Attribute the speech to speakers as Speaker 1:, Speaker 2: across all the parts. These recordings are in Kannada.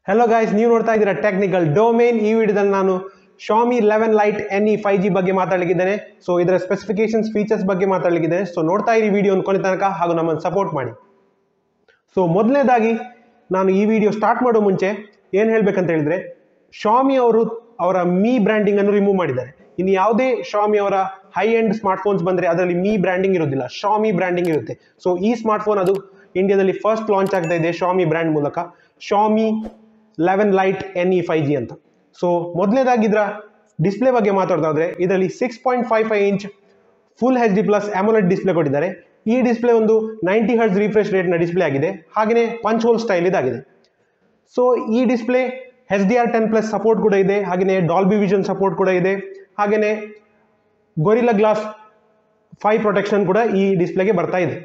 Speaker 1: ಹೆಲೋ ಗಾಯ್ಸ್ ನೀವು ನೋಡ್ತಾ ಇದ್ದೀರಾ ಟೆಕ್ನಿಕಲ್ ಡೊಮೇನ್ ಈ ವಿಡಿಯೋದಲ್ಲಿ ನಾನು Xiaomi eleven lite N E five G ಬಗ್ಗೆ ಮಾತಾಡಲಿಕ್ಕಿದ್ದೇನೆ ಸೊ ಇದರ ಸ್ಪೆಸಿಫಿಕೇಶನ್ಸ್ ಫೀಚರ್ಸ್ ಬಗ್ಗೆ ಮಾತಾಡಲಿಕ್ಕಿದ್ದೇನೆ ಸೊ ನೋಡ್ತಾ ಇರಿ ವಿಡಿಯೋ ಕೊನೆ ತನಕ ಹಾಗೂ ನಮ್ಮನ್ನು ಸಪೋರ್ಟ್ ಮಾಡಿ ಸೊ ಮೊದಲನೇದಾಗಿ ನಾನು ಈ ವಿಡಿಯೋ ಸ್ಟಾರ್ಟ್ ಮಾಡೋ ಮುಂಚೆ ಏನು ಹೇಳ್ಬೇಕಂತ ಹೇಳಿದ್ರೆ ಶಾಮಿ ಅವರು ಅವರ ಮೀ ಬ್ರ್ಯಾಂಡಿಂಗ್ ಅನ್ನು ರಿಮೂವ್ ಮಾಡಿದ್ದಾರೆ ಇನ್ನು ಯಾವುದೇ ಶಾಮಿ ಅವರ ಹೈ ಎಂಡ್ ಸ್ಮಾರ್ಟ್ಫೋನ್ಸ್ ಬಂದರೆ ಅದರಲ್ಲಿ ಮೀ ಬ್ರ್ಯಾಂಡಿಂಗ್ ಇರೋದಿಲ್ಲ ಶಾಮಿ ಬ್ರ್ಯಾಂಡಿಂಗ್ ಇರುತ್ತೆ ಸೊ ಈ ಸ್ಮಾರ್ಟ್ಫೋನ್ ಅದು ಇಂಡಿಯಾದಲ್ಲಿ ಫಸ್ಟ್ ಲಾಂಚ್ ಆಗ್ತಾ ಇದೆ ಶಾಮಿ ಬ್ರ್ಯಾಂಡ್ ಮೂಲಕ Xiaomi eleven lite N E five G ಅಂತ ಸೊ ಮೊದಲನೇದಾಗಿ ಇದರ ಡಿಸ್ಪ್ಲೇ ಬಗ್ಗೆ ಮಾತಾಡೋದಾದ್ರೆ ಇದರಲ್ಲಿ six point five five inch full H D plus AMOLED display ಕೊಟ್ಟಿದ್ದಾರೆ ಈ ಡಿಸ್ಪ್ಲೇ ಒಂದು ನೈಂಟಿ ಹರ್ಸ್ ರಿಫ್ರೆಶ್ ರೇಟ್ನ ಡಿಸ್ಪ್ಲೇ ಆಗಿದೆ ಹಾಗೆಯೇ ಪಂಚ್ ಹೋಲ್ ಸ್ಟೈಲ್ ಇದಾಗಿದೆ ಸೊ ಈ display H D R ten plus support ಕೂಡ ಇದೆ ಹಾಗೆಯೇ ಡಾಲ್ಬಿ ವಿಷನ್ ಸಪೋರ್ಟ್ ಕೂಡ ಇದೆ ಹಾಗೆಯೇ ಗೊರಿಲ್ಲಾ ಗ್ಲಾಸ್ ಫೈವ್ ಪ್ರೊಟೆಕ್ಷನ್ ಕೂಡ ಈ ಡಿಸ್ಪ್ಲೇಗೆ ಬರ್ತಾ ಇದೆ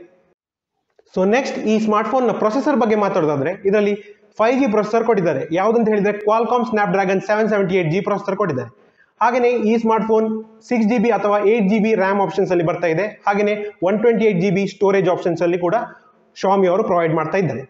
Speaker 1: ಸೊ ನೆಕ್ಸ್ಟ್ ಈ ಸ್ಮಾರ್ಟ್ಫೋನ್ನ ಪ್ರೊಸೆಸರ್ ಬಗ್ಗೆ ಮಾತಾಡೋದಾದ್ರೆ ಇದರಲ್ಲಿ ಫೈವ್ ಜಿ ಪ್ರೊಸೆಸರ್ ಕೊಟ್ಟಿದ್ದಾರೆ ಯಾವುದಂತ ಹೇಳಿದ್ರೆ Qualcomm Snapdragon seven seventy eight G processor ಕೊಟ್ಟಿದ್ದಾರೆ ಹಾಗೆಯೇ ಈ ಸ್ಮಾರ್ಟ್ಫೋನ್ ಸಿಕ್ಸ್ ಜಿ ಬಿ ಅಥವಾ eight G B RAM options ಅಲ್ಲಿ ಬರ್ತಾ ಇದೆ ಹಾಗೆಯೇ one twenty eight G B storage options ಅಲ್ಲಿ ಕೂಡ ಶಾಮಿ ಅವರು ಪ್ರೊವೈಡ್ ಮಾಡ್ತಾ ಇದ್ದಾರೆ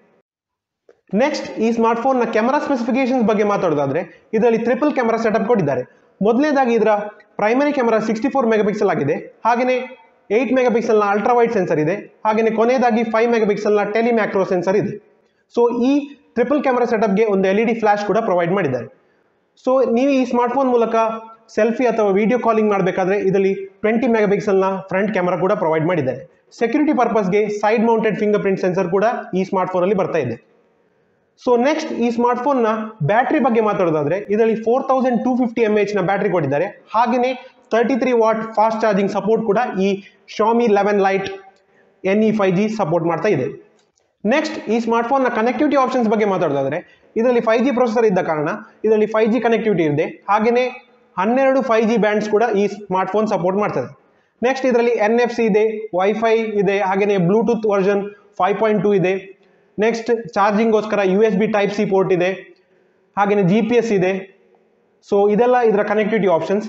Speaker 1: ನೆಕ್ಸ್ಟ್ ಈ ಸ್ಮಾರ್ಟ್ಫೋನ್ನ ಕ್ಯಾಮರಾ ಸ್ಪೆಸಿಫಿಕೇಶನ್ಸ್ ಬಗ್ಗೆ ಮಾತಾಡೋದಾದ್ರೆ ಇದರಲ್ಲಿ ಟ್ರಿಪಲ್ ಕ್ಯಾಮರಾ ಸೆಟಪ್ ಕೊಟ್ಟಿದ್ದಾರೆ ಮೊದಲನೇದಾಗಿ ಇದರ primary camera sixty four megapixel ಆಗಿದೆ ಹಾಗೆಯೇ ಏಯ್ಟ್ ಮೆಗಾಪಿಕ್ಸೆಲ್ನ ಅಲ್ಟ್ರಾ ವೈಡ್ ಸೆನ್ಸರ್ ಇದೆ ಹಾಗೆಯೇ ಕೊನೆಯದಾಗಿ ಫೈವ್ ಮೆಗಾಪಿಕ್ಸೆಲ್ನ ಟೆಲಿಮ್ಯಾಕ್ರೋ ಸೆನ್ಸರ್ ಇದೆ ಸೊ ಈ ಟ್ರಿಪಲ್ ಕ್ಯಾಮರಾ ಸೆಟಪ್ಗೆ ಒಂದು ಎಲ್ ಇ ಡಿ ಫ್ಲಾಶ್ ಕೂಡ ಪ್ರೊವೈಡ್ ಮಾಡಿದ್ದಾರೆ ಸೊ ನೀವು ಈ ಸ್ಮಾರ್ಟ್ಫೋನ್ ಮೂಲಕ ಸೆಲ್ಫಿ ಅಥವಾ ವಿಡಿಯೋ ಕಾಲಿಂಗ್ ಮಾಡಬೇಕಾದ್ರೆ ಇದರಲ್ಲಿ ಟ್ವೆಂಟಿ ಮೆಗಾಪಿಕ್ಸೆಲ್ನ ಫ್ರಂಟ್ ಕ್ಯಾಮರಾ ಕೂಡ ಪ್ರೊವೈಡ್ ಮಾಡಿದ್ದಾರೆ ಸೆಕ್ಯೂರಿಟಿ ಪರ್ಪಸ್ಗೆ side mounted fingerprint sensor ಕೂಡ ಈ ಸ್ಮಾರ್ಟ್ಫೋನಲ್ಲಿ ಬರ್ತಾ ಇದೆ ಸೊ ನೆಕ್ಸ್ಟ್ ಈ ಸ್ಮಾರ್ಟ್ಫೋನ್ನ ಬ್ಯಾಟ್ರಿ ಬಗ್ಗೆ ಮಾತಾಡೋದಾದ್ರೆ ಇದರಲ್ಲಿ four thousand two fifty M H ನ ಬ್ಯಾಟ್ರಿ ಕೊಟ್ಟಿದ್ದಾರೆ ಹಾಗೆಯೇ thirty three watt fast charging support ಕೂಡ ಈ Xiaomi eleven lite N E five G support ಮಾಡ್ತಾ ಇದೆ ನೆಕ್ಸ್ಟ್ ಈ ಸ್ಮಾರ್ಟ್ಫೋನ್ನ ಕನೆಕ್ಟಿವಿಟಿ ಆಪ್ಷನ್ಸ್ ಬಗ್ಗೆ ಮಾತಾಡೋದಾದ್ರೆ ಇದರಲ್ಲಿ ಫೈವ್ ಜಿ ಪ್ರೊಸೆಸರ್ ಇದ್ದ ಕಾರಣ ಇದರಲ್ಲಿ ಫೈವ್ ಜಿ ಕನೆಕ್ಟಿವಿಟಿ ಇದೆ ಹಾಗೆಯೇ ಹನ್ನೆರಡು ಫೈವ್ ಜಿ ಬ್ಯಾಂಡ್ಸ್ ಕೂಡ ಈ ಸ್ಮಾರ್ಟ್ಫೋನ್ ಸಪೋರ್ಟ್ ಮಾಡ್ತದೆ ನೆಕ್ಸ್ಟ್ ಇದರಲ್ಲಿ ಎನ್ ಎಫ್ ಸಿ ಇದೆ ವೈಫೈ ಇದೆ ಹಾಗೆಯೇ Bluetooth version five point two ಇದೆ ನೆಕ್ಸ್ಟ್ ಚಾರ್ಜಿಂಗ್ಗೋಸ್ಕರ U S B type C port ಇದೆ ಹಾಗೆಯೇ ಜಿ ಪಿ ಎಸ್ ಇದೆ ಸೊ ಇದೆಲ್ಲ ಇದರ ಕನೆಕ್ಟಿವಿಟಿ ಆಪ್ಷನ್ಸ್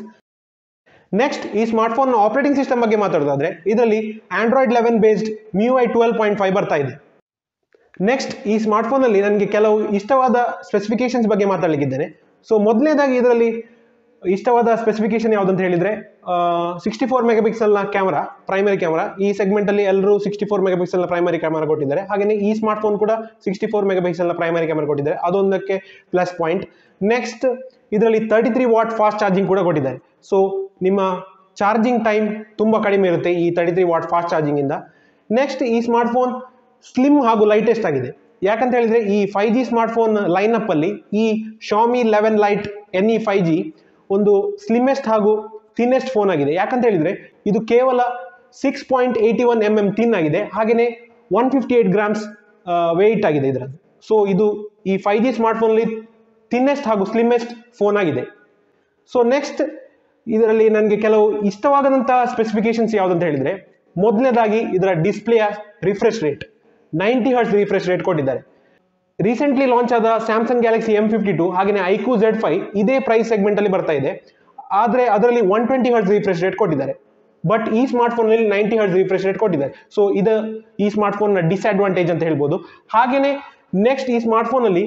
Speaker 1: ನೆಕ್ಸ್ಟ್ ಈ ಸ್ಮಾರ್ಟ್ಫೋನ್ ಆಪರೇಟಿಂಗ್ ಸಿಸ್ಟಮ್ ಬಗ್ಗೆ ಮಾತಾಡೋದಾದ್ರೆ ಇದರಲ್ಲಿ Android eleven based MIUI twelve point five ಬರ್ತಾ ಇದೆ ನೆಕ್ಸ್ಟ್ ಈ ಸ್ಮಾರ್ಟ್ಫೋನಲ್ಲಿ ನನಗೆ ಕೆಲವು ಇಷ್ಟವಾದ ಸ್ಪೆಸಿಫಿಕೇಶನ್ಸ್ ಬಗ್ಗೆ ಮಾತಾಡಲಿಕ್ಕಿದ್ದೇನೆ ಸೊ ಮೊದಲನೇದಾಗಿ ಇದರಲ್ಲಿ ಇಷ್ಟವಾದ ಸ್ಪೆಸಿಫಿಕೇಶನ್ ಯಾವುದಂತ ಹೇಳಿದ್ರೆ ಸಿಕ್ಸ್ಟಿ ಫೋರ್ ಮೆಗಾಪಿಕ್ಸೆಲ್ನ ಕ್ಯಾಮರಾ ಪ್ರೈಮರಿ ಕ್ಯಾಮರಾ ಈ ಸೆಗ್ಮೆಂಟಲ್ಲಿ ಎಲ್ಲರೂ ಸಿಕ್ಸ್ಟಿ ಫೋರ್ ಮೆಗಾಪಿಕ್ಸೆಲ್ನ ಪ್ರೈಮರಿ ಕ್ಯಾಮರಾ ಕೊಟ್ಟಿದ್ದಾರೆ ಹಾಗೆಯೇ ಈ ಸ್ಮಾರ್ಟ್ಫೋನ್ ಕೂಡ ಸಿಕ್ಸ್ಟಿ ಫೋರ್ ಮೆಗಾಪಿಕ್ಸೆಲ್ನ ಪ್ರೈಮರಿ ಕ್ಯಾಮರಾ ಕೊಟ್ಟಿದ್ದಾರೆ ಅದೊಂದಕ್ಕೆ ಪ್ಲಸ್ ಪಾಯಿಂಟ್ ನೆಕ್ಸ್ಟ್ ಇದರಲ್ಲಿ thirty three watt fast charging ಕೂಡ ಕೊಟ್ಟಿದ್ದಾರೆ ಸೊ ನಿಮ್ಮ ಚಾರ್ಜಿಂಗ್ ಟೈಮ್ ತುಂಬ ಕಡಿಮೆ ಇರುತ್ತೆ ಈ ತರ್ಟಿ ತ್ರೀ ವಾಟ್ ಫಾಸ್ಟ್ ಚಾರ್ಜಿಂಗಿಂದ ನೆಕ್ಸ್ಟ್ ಈ ಸ್ಮಾರ್ಟ್ಫೋನ್ ಸ್ಲಿಮ್ ಹಾಗೂ ಲೈಟೆಸ್ಟ್ ಆಗಿದೆ ಯಾಕಂತ ಹೇಳಿದ್ರೆ ಈ ಫೈವ್ ಜಿ ಸ್ಮಾರ್ಟ್ಫೋನ್ ಲೈನಪ್ ಅಲ್ಲಿ ಈ Xiaomi eleven lite N E five G ಒಂದು ಸ್ಲಿಮ್ಮೆಸ್ಟ್ ಹಾಗೂ ಥಿನ್ನೆಸ್ಟ್ ಫೋನ್ ಆಗಿದೆ ಯಾಕಂತ ಹೇಳಿದ್ರೆ ಇದು ಕೇವಲ six point eighty one M M thin ಆಗಿದೆ ಹಾಗೆಯೇ one fifty eight grams weight ಆಗಿದೆ ಇದರದ್ದು ಸೊ ಇದು ಈ ಫೈವ್ ಜಿ ಸ್ಮಾರ್ಟ್ಫೋನಲ್ಲಿ ಥಿನ್ನೆಸ್ಟ್ ಹಾಗೂ ಸ್ಲಿಮ್ಮೆಸ್ಟ್ ಫೋನ್ ಆಗಿದೆ ಸೊ ನೆಕ್ಸ್ಟ್ ಇದರಲ್ಲಿ ನನಗೆ ಕೆಲವು ಇಷ್ಟವಾಗದಂತಹ ಸ್ಪೆಸಿಫಿಕೇಶನ್ಸ್ ಯಾವುದಂತ ಹೇಳಿದ್ರೆ ಮೊದಲನೇದಾಗಿ ಇದರ ಡಿಸ್ಪ್ಲೇಯ refresh rate ninety hertz refresh rate ಕೊಟ್ಟಿದ್ದಾರೆ ರೀಸೆಂಟ್ಲಿ ಲಾಂಚ್ ಆದ Samsung Galaxy M fifty two ಹಾಗೆಯೇ ಐಕ್ಯೂ ಝೆಡ್ ಫೈವ್ ಇದೇ ಪ್ರೈಸ್ ಸೆಗ್ಮೆಂಟ್ ಅಲ್ಲಿ ಬರ್ತಾ ಇದೆ ಆದರೆ ಅದರಲ್ಲಿ one twenty hertz refresh rate ಕೊಟ್ಟಿದ್ದಾರೆ ಬಟ್ ಈ ಸ್ಮಾರ್ಟ್ಫೋನಲ್ಲಿ ನೈಂಟಿ ಹರ್ಟ್ಸ್ ರಿಫ್ರೆಶ್ ರೇಟ್ ಕೊಟ್ಟಿದ್ದಾರೆ ಸೊ ಇದು ಈ ಸ್ಮಾರ್ಟ್ಫೋನ್ನ ಡಿಸ್ಅಡ್ವಾಂಟೇಜ್ ಅಂತ ಹೇಳ್ಬೋದು ಹಾಗೆಯೇ ನೆಕ್ಸ್ಟ್ ಈ ಸ್ಮಾರ್ಟ್ಫೋನಲ್ಲಿ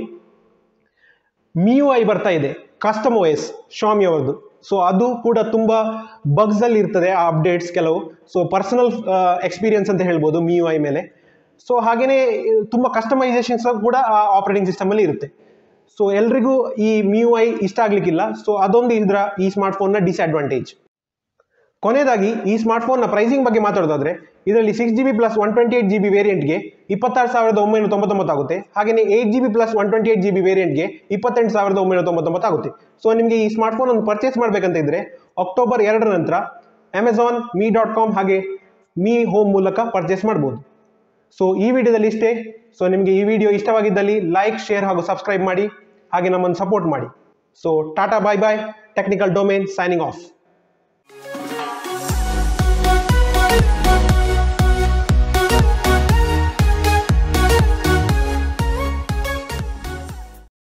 Speaker 1: ಮಿಯು ಐ ಬರ್ತಾ ಇದೆ ಕಸ್ಟಮ್ ಎಸ್ ಶಾಮಿ ಅವರದ್ದು ಸೊ ಅದು ಕೂಡ ತುಂಬ ಬಗ್ಸ್ ಅಲ್ಲಿ ಇರ್ತದೆ ಆ ಅಪ್ಡೇಟ್ಸ್ ಕೆಲವು ಸೊ ಪರ್ಸನಲ್ ಎಕ್ಸ್ಪೀರಿಯನ್ಸ್ ಅಂತ ಹೇಳ್ಬೋದು ಮಿಯು ಐ ಮೇಲೆ ಸೊ ಹಾಗೇನೆ ತುಂಬ ಕಸ್ಟಮೈಸೇಷನ್ಸ್ ಕೂಡ ಆ ಆಪರೇಟಿಂಗ್ ಸಿಸ್ಟಮ್ ಅಲ್ಲಿ ಇರುತ್ತೆ ಸೊ ಎಲ್ರಿಗೂ ಈ ಮಿಯು ಐ ಇಷ್ಟ ಆಗ್ಲಿಕ್ಕಿಲ್ಲ ಸೊ ಅದೊಂದು ಇದರ ಈ ಸ್ಮಾರ್ಟ್ಫೋನ್ನ ಡಿಸ್ಅಡ್ವಾಂಟೇಜ್ ಕೊನೆಯದಾಗಿ ಈ ಸ್ಮಾರ್ಟ್ಫೋನ್ನ ಪ್ರೈಸಿಂಗ್ ಬಗ್ಗೆ ಮಾತಾಡೋದಾದ್ರೆ ಇದರಲ್ಲಿ six G B plus one twenty eight G B ವೇರಿಯಂಟ್ಗೆ ಇಪ್ಪತ್ತಾರು ಸಾವಿರದ ಒಂಬೈನೂರ ತೊಂಬತ್ತೊಂಬತ್ತು ಆಗುತ್ತೆ ಹಾಗೆಯೇ eight G B plus one twenty eight G B ವೇರಿಯಂಟ್ಗೆ ಇಪ್ಪತ್ತೆಂಟು ಸಾವಿರದ ಒಂಬೈನೂರ ತೊಂಬತ್ತೊಂಬತ್ತು ಆಗುತ್ತೆ ಸೊ ನಿಮಗೆ ಈ ಸ್ಮಾರ್ಟ್ಫೋನ್ ಅನ್ನು ಪರ್ಚೇಸ್ ಮಾಡಬೇಕಂತ ಇದ್ರೆ ಅಕ್ಟೋಬರ್ ಎರಡರ ನಂತರ ಅಮೆಝಾನ್ ಮೀ ಡಾಟ್ ಕಾಮ್ ಹಾಗೆ ಮೀ ಹೋಮ್ ಮೂಲಕ ಪರ್ಚೇಸ್ ಮಾಡ್ಬೋದು ಸೊ ಈ ವಿಡಿಯೋದಲ್ಲಿ ಇಷ್ಟೇ ಸೊ ನಿಮಗೆ ಈ ವಿಡಿಯೋ ಇಷ್ಟವಾಗಿದ್ದಲ್ಲಿ ಲೈಕ್ ಶೇರ್ ಹಾಗೂ ಸಬ್ಸ್ಕ್ರೈಬ್ ಮಾಡಿ ಹಾಗೆ ನಮ್ಮನ್ನು ಸಪೋರ್ಟ್ ಮಾಡಿ so tata bye bye Technical Domain signing of